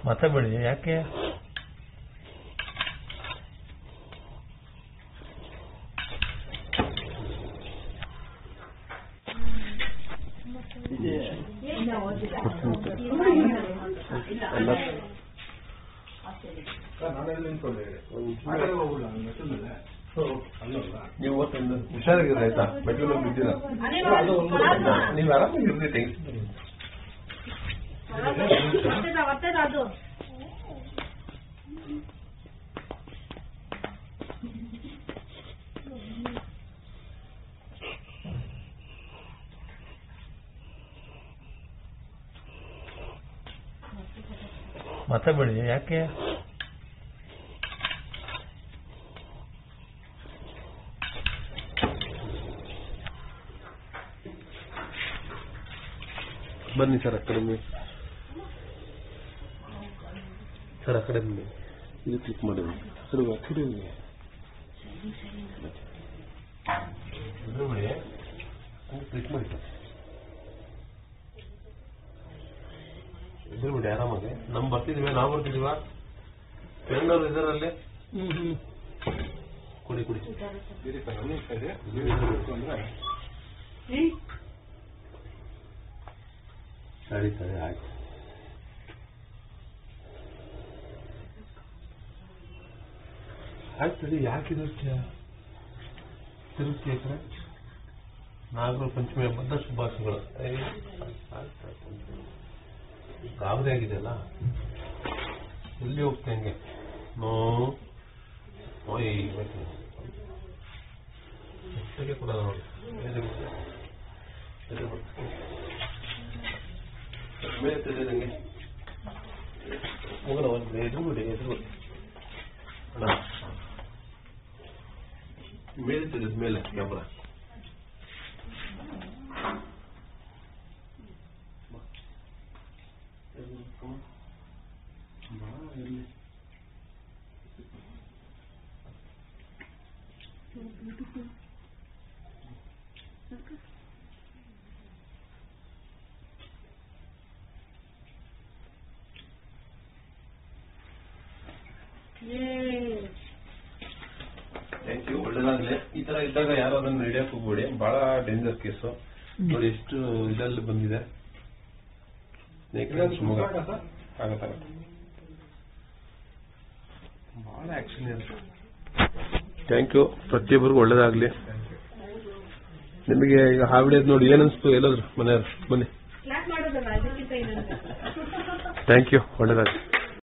ಮಾತಾಡ್ಬೇಡಿ ಯಾಕೆ ನೀವು ಇವತ್ತೊಂದು ಹುಷಾರಾಗಿರಿ ಆಯ್ತಾ ಮೆಟ್ಲು ಬಿದ್ದೀರ ನೀವು ಆರಾಮಾಗಿರ್ರಿ ಟೆನ್ಷನ್ ಅದು ಮಾತಾಡ್ಬೇಡಿ ಯಾಕೆ ಬನ್ನಿ ಸರ್ ಆ ಕಡೆ ಬನ್ನಿ. ಸರ್ ಆ ಕಡೆ ಬನ್ನಿ ಇದು ಕ್ಲಿಕ್ ಮಾಡಿ ಸರ್ ಆ ಕಡೆ ಬನ್ನಿ. ಎದುರು ಬಿಡಿ ಹಂಗೆ ಕ್ಲಿಕ್ ಮಾಡಿ ಸರ್ ಎದುರು ಬಿಡಿ ಆರಾಮಾಗಿ ನಮ್ ಬರ್ತಿದೀವ ನಾವು ಬರ್ತಿದೀವ ಫ್ರೆಂಡವ್ರು ಇದಾರಲ್ಲಿ ಕುಡಿ ಕುಡಿ ಸರಿ ಸರಿ ಆಯ್ತು ಆಯ್ತು ಸರಿ ಯಾಕೆ ಇದಕ್ಕೆ ತಿರುಗಿ ಯಾಕ್ರೆ ನಾಗರ ಪಂಚಮಿ ಹಬ್ಬದ ಶುಭಾಶಯಗಳು ಏ, ಆಯ್ತು, ಆಯ್ತು. ಗಾಬರಿ ಆಗಿದೆಯಲ್ಲ ಎಲ್ಲಿ ಹೋಗ್ತೆ ಹಂಗೆ ನೋ ಓಯ್ ಎಷ್ಟಕ್ಕೆ ಕೊಡೋದು ನೋಡಿ ಎದುರು ಬಿಡು. ಎದುರು ಬಿಡು. ಮೇಲೆ ಎತ್ತಿದೆ ನಂಗೆ ಮುಗಿದ ಒಂದು ಎದುರು ಬಿಡಿ ಎದುರು ಬಿಡಿ ಅಣ್ಣ ಮೇಲೆ ಎತ್ತಿದೆ ಮೇಲೆ ಕ್ಯಾಮ್ರಾ ಥ್ಯಾಂಕ್ ಯು ಒಳ್ಳೇದಾಗ್ಲಿ ಈ ತರ ಇದ್ದಾಗ ಯಾರು ಅದನ್ನ ಹಿಡಿಯಕ್ ಹೋಗ್ಬೇಡಿ ಬಹಳ ಡೇಂಜರ್ ಕೇಸು ನೋಡಿ ಎಷ್ಟು ಇದರಲ್ಲಿ ಬಂದಿದೆ ಸ್ನೇಕ್ ಶಿವಮೊಗ್ಗ ಆಗತ್ತಾಗತ್ತೆ ಬಹಳ ಆಕ್ಷನ್ ಇದೆ ಥ್ಯಾಂಕ್ ಯು ಪ್ರತಿಯೊಬ್ಬರಿಗೂ ಒಳ್ಳೇದಾಗ್ಲಿ ನಿಮಗೆ ಈಗ ಹಾವಿಡಿಯೋದು ನೋಡಿ ಏನನ್ಸ್ತು ಎಲ್ಲಾದ್ರು ಮನೆಯವ್ರು ಬನ್ನಿ ಕ್ಲಾಸ್ ಮಾಡೋದಲ್ಲ ಇದಕ್ಕಿಂತ ಏನಂತ ಥ್ಯಾಂಕ್ ಯು ಒಳ್ಳೇದಾಗ್ಲಿ